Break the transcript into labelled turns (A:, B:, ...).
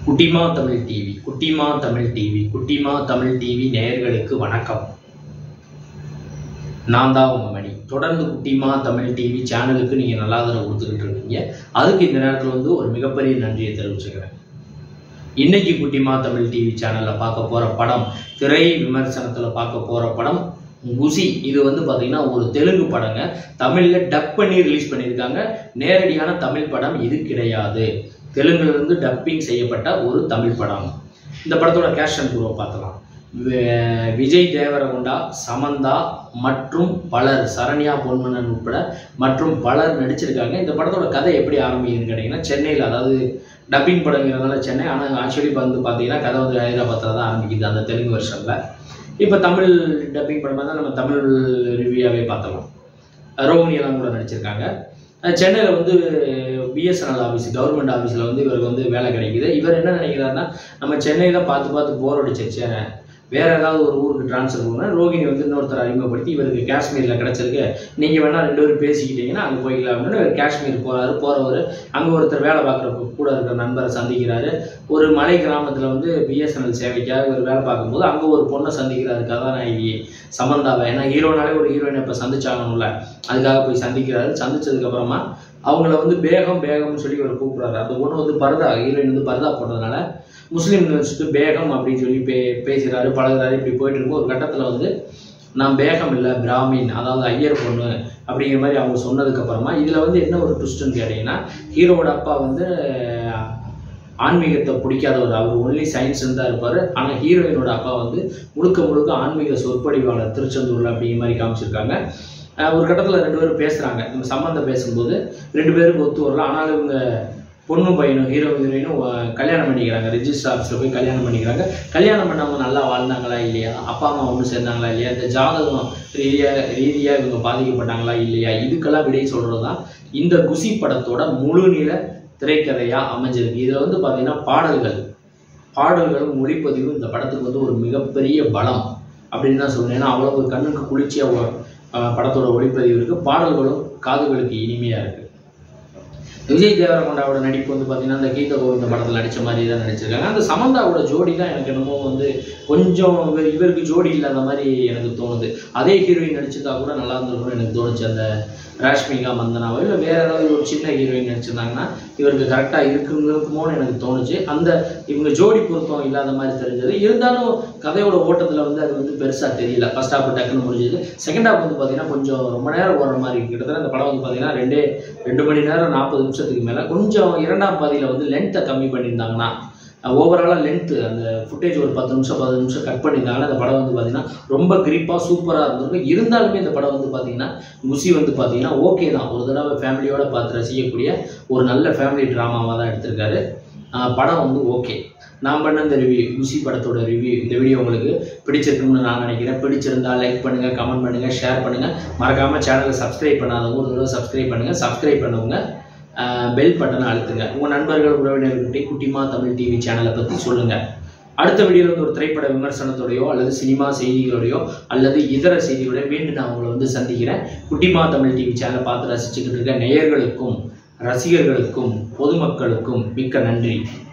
A: குட்டிமா தமிழ் டிவி குட்டிமா தமிழ் டிவி குட்டிமா தமிழ் டிவி நேயர்களுக்கு வணக்கம் நான் தான் உங்க மணி தொடர்ந்து குட்டிமா தமிழ் டிவி சேனலுக்கு நீங்க நல்லா ஆதரவு கொடுத்துக்கிட்டு இருக்கீங்க அதுக்கு இந்த நேரத்தில் வந்து ஒரு மிகப்பெரிய நன்றியை தெரிவிச்சுக்கிறேன் இன்னைக்கு குட்டிமா தமிழ் டிவி சேனல்ல பார்க்க போற படம் திரை விமர்சனத்துல பார்க்க போற படம் குசி இது வந்து பாத்தீங்கன்னா ஒரு தெலுங்கு படங்க தமிழ்ல டப் பண்ணி ரிலீஸ் பண்ணியிருக்காங்க நேரடியான தமிழ் படம் இது கிடையாது தெலுங்குல இருந்து டப்பிங் செய்யப்பட்ட ஒரு தமிழ் படம் இந்த படத்தோட கேஷ் அண்ட் குரூவை பார்த்தலாம் வி- விஜய் தேவரகுண்டா சமந்தா மற்றும் பலர் சரண்யா பொன்மனன் உட்பட மற்றும் பலர் நடிச்சிருக்காங்க இந்த படத்தோட கதை எப்படி ஆரம்பிக்குதுன்னு கேட்டிங்கன்னா சென்னையில் அதாவது டப்பிங் படங்கிறதுனால சென்னை ஆனால் ஆக்சுவலி வந்து பார்த்தீங்கன்னா கதை வந்து ஹைதராபாத்தில் தான் ஆரம்பிக்குது அந்த தெலுங்கு வருஷனில் இப்போ தமிழ் டப்பிங் படமாக தான் நம்ம தமிழ் ரிவ்யூவாகவே பார்த்தலாம் ரோகிணி எல்லாம் கூட நடிச்சிருக்காங்க சென்னையில் வந்து பிஎஸ்என்எல் ஆஃபீஸ் கவர்மெண்ட் ஆஃபீஸில் வந்து இவருக்கு வந்து வேலை கிடைக்குது இவர் என்ன நினைக்கிறாருன்னா நம்ம சென்னை தான் பார்த்து பார்த்து போர் அடிச்சிருச்சு வேற ஏதாவது ஒரு ஊருக்கு ட்ரான்ஸ்ஃபர் பண்ணால் ரோகிணி வந்து இன்னொருத்தர் அறிமுகப்படுத்தி இவருக்கு காஷ்மீரில் கிடச்சிருக்கு நீங்கள் வேணால் ரெண்டு பேரும் பேசிக்கிட்டீங்கன்னா அங்கே போய்க்கலாம் அப்படின்னு இவர் காஷ்மீர் போகிறாரு போகிறவர் அங்கே ஒருத்தர் வேலை பார்க்குற கூட இருக்கிற நண்பரை சந்திக்கிறாரு ஒரு மலை கிராமத்தில் வந்து பிஎஸ்என்எல் சேவைக்காக இவர் வேலை பார்க்கும்போது அங்கே ஒரு பொண்ணை சந்திக்கிறாரு கதாநாயகி சமந்தாவை ஏன்னா ஹீரோனாலே ஒரு ஹீரோயினை இப்போ சந்திச்சாகணும்ல அதுக்காக போய் சந்திக்கிறாரு சந்திச்சதுக்கு அப்புறமா அவங்கள வந்து பேகம் பேகம்னு சொல்லி இவர் கூப்பிடுறாரு அந்த பொண்ணு வந்து பர்தா ஹீரோயின் வந்து பர்தா போட்டதுனால முஸ்லீம் நினச்சிட்டு பேகம் அப்படின்னு சொல்லி பே பேசுகிறாரு பழகுறாரு இப்படி போயிட்டு இருக்கும் ஒரு கட்டத்தில் வந்து நான் பேகம் இல்லை பிராமின் அதாவது ஐயர் பொண்ணு அப்படிங்கிற மாதிரி அவங்க சொன்னதுக்கு அப்புறமா இதில் வந்து என்ன ஒரு ட்விஸ்ட்னு கேட்டிங்கன்னா ஹீரோவோட அப்பா வந்து அஹ், ஆன்மீகத்தை பிடிக்காதவர் அவர் ஒன்லி சயின்ஸ் தான் இருப்பார் ஆனால் ஹீரோயினோட அப்பா வந்து முழுக்க முழுக்க ஆன்மீக சொற்பொழிவாளர் திருச்செந்தூரில் அப்படிங்கிற மாதிரி காமிச்சிருக்காங்க அஹ், ஒரு கட்டத்தில் ரெண்டு பேரும் பேசுகிறாங்க இந்த சம்மந்தம் பேசும்போது ரெண்டு பேருக்கு ஒத்து வரல ஆனாலும் இவங்க பொண்ணும் பையனும் ஹீரோ ஹீரோயினும் அஹ், கல்யாணம் பண்ணிக்கிறாங்க ரெஜிஸ்டர் ஆஃபீஸில் போய் கல்யாணம் பண்ணிக்கிறாங்க கல்யாணம் பண்ணவங்க நல்லா வாழ்ந்தாங்களா இல்லையா அப்பா அம்மா ஒன்று சேர்ந்தாங்களா இல்லையா இந்த ஜாதகம் ரீதியாக ரீதியாக இவங்க பாதிக்கப்பட்டாங்களா இல்லையா இதுக்கெல்லாம் விடை சொல்கிறது தான் இந்த குசி படத்தோட முழு நீள திரைக்கதையாக அமைஞ்சிருக்கு இதில் வந்து பார்த்தீங்கன்னா பாடல்கள் பாடல்களும் ஒளிப்பதிவும் இந்த படத்துக்கு வந்து ஒரு மிகப்பெரிய பலம் அப்படின்னு தான் சொல்லுவேன் ஏன்னா அவ்வளவு கண்ணுக்கு குளிர்ச்சியாக படத்தோட ஒளிப்பதிவு இருக்குது பாடல்களும் காதுகளுக்கு இனிமையாக இருக்குது விஜய் தேவரகொண்டாவோட நடிப்பு வந்து பார்த்தீங்கன்னா அந்த கீத கோவிந்த படத்தில் நடித்த மாதிரி தான் நடிச்சிருக்காங்க அந்த சமந்தாவோட ஜோடி தான் எனக்கு என்னமோ வந்து கொஞ்சம் இவர் இவருக்கு ஜோடி இல்லாத மாதிரி எனக்கு தோணுது அதே ஹீரோயின் நடிச்சிருந்தா கூட நல்லா இருந்திருக்கும்னு எனக்கு தோணுச்சு அந்த ராஷ்மிகா மந்தனாவோ இல்லை வேற ஏதாவது ஒரு சின்ன ஹீரோயின் நடிச்சிருந்தாங்கன்னா இவருக்கு கரெக்டாக இருக்குமோன்னு எனக்கு தோணுச்சு அந்த இவங்க ஜோடி பொருத்தம் இல்லாத மாதிரி தெரிஞ்சது இருந்தாலும் கதையோட ஓட்டத்தில் வந்து அது வந்து பெருசாக தெரியல ஃபர்ஸ்ட் ஹாஃப் டக்குன்னு முடிஞ்சது செகண்ட் ஹாஃப் வந்து பார்த்தீங்கன்னா கொஞ்சம் ரொம்ப நேரம் ஓடுற மாதிரி இருக்கு. கிட்டத்தட்ட அந்த படம் வந்து பார்த்தீங்கன்னா ரெண்டே ரெண்டு மணி நேரம் நாற்பது நிமிஷத்துக்கு மேலே கொஞ்சம் இரண்டாம் பாதியில் வந்து லென்த்தை கம்மி பண்ணியிருந்தாங்கன்னா ஓவராலாக லென்த்து அந்த ஃபுட்டேஜ் ஒரு பத்து நிமிஷம் பதினஞ்சு நிமிஷம் கட் பண்ணியிருந்தாங்கன்னா அந்த படம் வந்து பார்த்தீங்கன்னா ரொம்ப கிரிப்பாக சூப்பராக இருந்திருக்கும் இருந்தாலுமே இந்த படம் வந்து பார்த்தீங்கன்னா குசி வந்து பார்த்தீங்கன்னா ஓகே தான் ஒரு தடவை ஃபேமிலியோட பார்த்து ரசிக்கக்கூடிய ஒரு நல்ல ஃபேமிலி ட்ராமாவாக தான் எடுத்திருக்காரு ஆஹ் படம் வந்து ஓகே நான் பண்ண இந்த ரிவ்யூ குசி படத்தோட ரிவ்யூ இந்த வீடியோ உங்களுக்கு பிடிச்சிருக்கும்னு நான் நினைக்கிறேன் பிடிச்சிருந்தா லைக் பண்ணுங்க கமெண்ட் பண்ணுங்க ஷேர் பண்ணுங்க மறக்காம சேனலை சப்ஸ்கிரைப் பண்ணாதவங்க ஒரு தடவை சப்ஸ்கிரைப் பண்ணுங்க சப்ஸ்கிரைப் பண்ணவங்க பெல் பட்டனை அழுத்துங்க உங்க நண்பர்கள் உறவினர்கிட்ட குட்டிமா தமிழ் டிவி சேனலை பத்தி சொல்லுங்க அடுத்த வீடியோவில் வந்து ஒரு திரைப்பட விமர்சனத்தோடையோ அல்லது சினிமா செய்திகளோடையோ அல்லது இதர செய்திகளோட மீண்டும் நான் உங்களை வந்து சந்திக்கிறேன் குட்டிமா தமிழ் டிவி சேனலை பார்த்து ரசிச்சுக்கிட்டு இருக்க நேயர்களுக்கும் ரசிகர்களுக்கும் பொதுமக்களுக்கும் மிக்க நன்றி